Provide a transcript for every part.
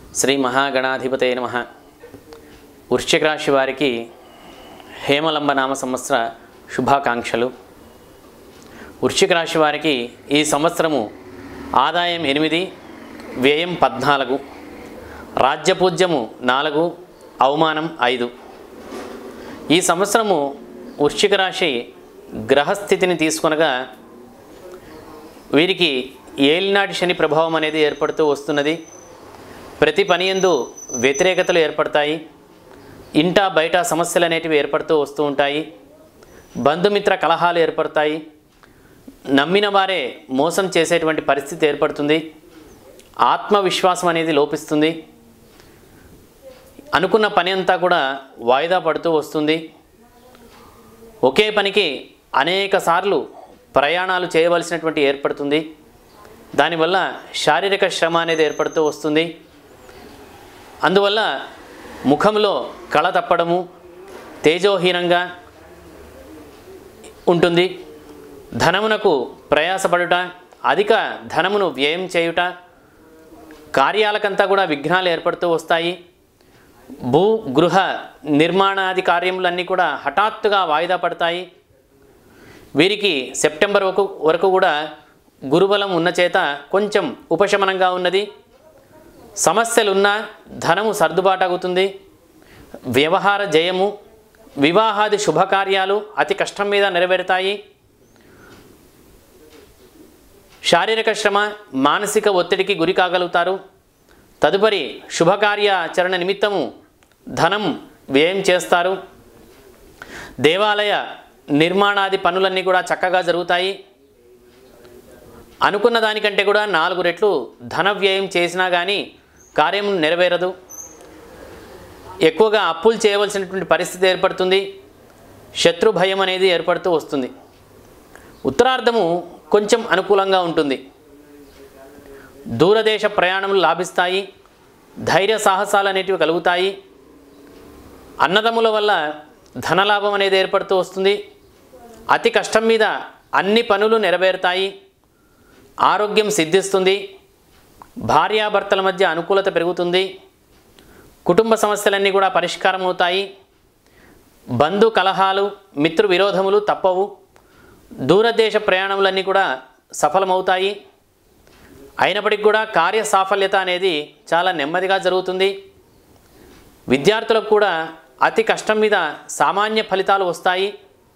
శ్రీ మహాగణాధిపతయ నమ వృశ్చిక రాశి వారికి హేమలంబ నామ సంవత్సర శుభాకాంక్షలు వృశ్చిక రాశి వారికి ఈ సంవత్సరము ఆదాయం ఎనిమిది వ్యయం పద్నాలుగు రాజ్యపూజ్యము నాలుగు అవమానం ఐదు ఈ సంవత్సరము వృశ్చిక రాశి గ్రహస్థితిని తీసుకొనగా వీరికి ఏలినాటి శని ప్రభావం అనేది ఏర్పడుతూ వస్తున్నది ప్రతి పని ఎందు వ్యతిరేకతలు ఏర్పడతాయి ఇంట బయట సమస్యలు అనేటివి ఏర్పడుతూ వస్తూ ఉంటాయి బంధుమిత్ర కలహాలు ఏర్పడతాయి నమ్మిన వారే మోసం చేసేటువంటి పరిస్థితి ఏర్పడుతుంది ఆత్మవిశ్వాసం అనేది లోపిస్తుంది అనుకున్న పని అంతా కూడా వాయిదా పడుతూ వస్తుంది ఒకే పనికి అనేక సార్లు ప్రయాణాలు చేయవలసినటువంటి ఏర్పడుతుంది దానివల్ల శారీరక శ్రమ అనేది ఏర్పడుతూ వస్తుంది అందువల్ల ముఖంలో కళ తప్పడము తేజోహీనంగా ఉంటుంది ధనమునకు ప్రయాసపడుట అధిక ధనమును వ్యయం చేయుట కార్యాలకంతా కూడా విఘ్నాలు ఏర్పడుతూ వస్తాయి భూ గృహ నిర్మాణాది కార్యములన్నీ కూడా హఠాత్తుగా వాయిదా పడతాయి వీరికి సెప్టెంబర్ వరకు వరకు కూడా గురుబలం ఉన్న చేత కొంచెం ఉపశమనంగా ఉన్నది సమస్యలున్నా ధనము సర్దుబాటు అవుతుంది వ్యవహార జయము వివాహాది శుభకార్యాలు అతి కష్టం మీద నెరవేరుతాయి శారీరక శ్రమ మానసిక ఒత్తిడికి గురి కాగలుగుతారు తదుపరి శుభకార్యాచరణ నిమిత్తము ధనం వ్యయం చేస్తారు దేవాలయ నిర్మాణాది పనులన్నీ కూడా చక్కగా జరుగుతాయి అనుకున్న దానికంటే కూడా నాలుగు రెట్లు ధన వ్యయం చేసినా కానీ కార్యం నెరవేరదు ఎక్కువగా అప్పులు చేయవలసినటువంటి పరిస్థితి ఏర్పడుతుంది శత్రు భయం అనేది ఏర్పడుతూ వస్తుంది ఉత్తరార్ధము కొంచెం అనుకూలంగా ఉంటుంది దూరదేశ ప్రయాణములు లాభిస్తాయి ధైర్య సాహసాలు అనేటివి కలుగుతాయి అన్నదమ్ముల వల్ల ధనలాభం అనేది ఏర్పడుతూ వస్తుంది అతి కష్టం మీద అన్ని పనులు నెరవేరుతాయి ఆరోగ్యం సిద్ధిస్తుంది భార్యాభర్తల మధ్య అనుకూలత పెరుగుతుంది కుటుంబ సమస్యలన్నీ కూడా పరిష్కారం అవుతాయి బంధు కలహాలు మిత్రు విరోధములు తప్పవు దూరదేశ ప్రయాణములన్నీ కూడా సఫలమవుతాయి అయినప్పటికీ కూడా కార్య సాఫల్యత అనేది చాలా నెమ్మదిగా జరుగుతుంది విద్యార్థులకు కూడా అతి కష్టం మీద సామాన్య ఫలితాలు వస్తాయి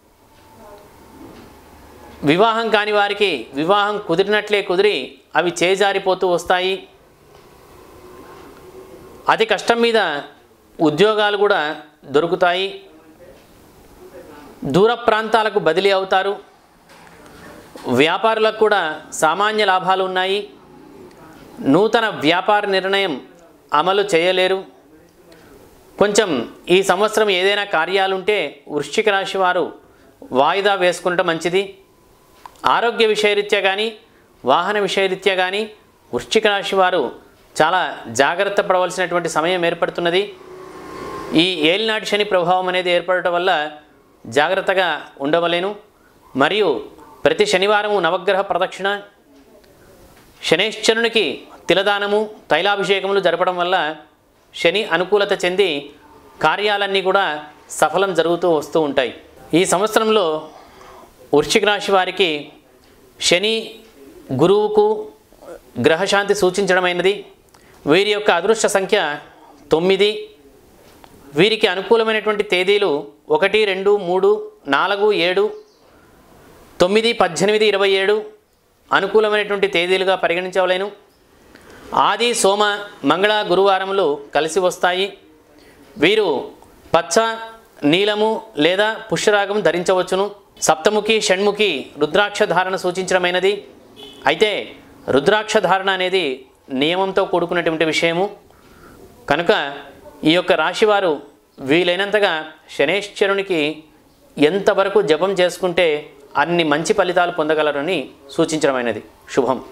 వివాహం కాని వారికి వివాహం కుదిరినట్లే కుదిరి అవి చేజారిపోతూ వస్తాయి అతి కష్టం మీద ఉద్యోగాలు కూడా దొరుకుతాయి దూర ప్రాంతాలకు బదిలీ అవుతారు వ్యాపారులకు కూడా సామాన్య లాభాలు ఉన్నాయి నూతన వ్యాపార నిర్ణయం అమలు చేయలేరు కొంచెం ఈ సంవత్సరం ఏదైనా కార్యాలుంటే వృశ్చిక రాశి వారు వాయిదా వేసుకుంటే మంచిది ఆరోగ్య విషయరీత్యా కానీ వాహన విషయరీత్యా కానీ వృశ్చిక రాశి వారు చాలా జాగ్రత్త పడవలసినటువంటి సమయం ఏర్పడుతున్నది ఈ ఏలినాటి శని ప్రభావం అనేది ఏర్పడటం వల్ల జాగ్రత్తగా ఉండవలేను మరియు ప్రతి శనివారము నవగ్రహ ప్రదక్షిణ శనేశ్వరునికి తిలదానము తైలాభిషేకములు జరపడం వల్ల శని అనుకూలత చెంది కార్యాలన్నీ కూడా సఫలం జరుగుతూ వస్తూ ఉంటాయి ఈ సంవత్సరంలో వృశ్చిక రాశి వారికి శని గురువుకు గ్రహశాంతి సూచించడమైనది వీరి యొక్క అదృష్ట సంఖ్య తొమ్మిది వీరికి అనుకూలమైనటువంటి తేదీలు ఒకటి రెండు మూడు నాలుగు ఏడు తొమ్మిది పద్దెనిమిది ఇరవై ఏడు అనుకూలమైనటువంటి తేదీలుగా పరిగణించవలేను ఆది సోమ మంగళ గురువారములు కలిసి వస్తాయి వీరు పచ్చ నీలము లేదా పుష్యరాగం ధరించవచ్చును సప్తముఖి షణ్ముఖి రుద్రాక్ష ధారణ సూచించడమైనది అయితే రుద్రాక్ష ధారణ అనేది నియమంతో కూడుకున్నటువంటి విషయము కనుక ఈ యొక్క రాశివారు వీలైనంతగా శనేశ్వరునికి ఎంతవరకు జపం చేసుకుంటే అన్ని మంచి ఫలితాలు పొందగలరని సూచించడమైనది శుభం